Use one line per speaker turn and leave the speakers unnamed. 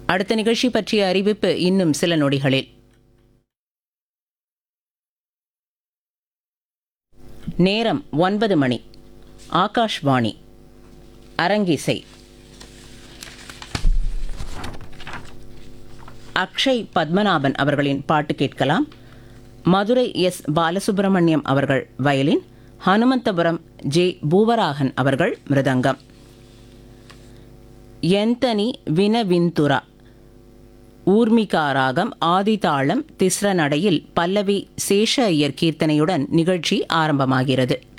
அடுத்த நிகழ்ச்சி பற்றிய அறிவிப்பு இன்னும் சில நொடிகளில் நேரம் ஒன்பது மணி ஆகாஷ்வாணி அரங்கிசை அக்ஷய் பத்மநாபன் அவர்களின் பாட்டு கேட்கலாம் மதுரை எஸ் பாலசுப்பிரமணியம் அவர்கள் வயலின் ஹனுமந்தபுரம் ஜே பூவராகன் அவர்கள் மிருதங்கம் எந்தனி வினவிந்துரா ஊர்மிகா ராகம் ஆதிதாளம் திஸ்ர நடையில் பல்லவி சேஷ ஐயர் கீர்த்தனையுடன் நிகழ்ச்சி ஆரம்பமாகிறது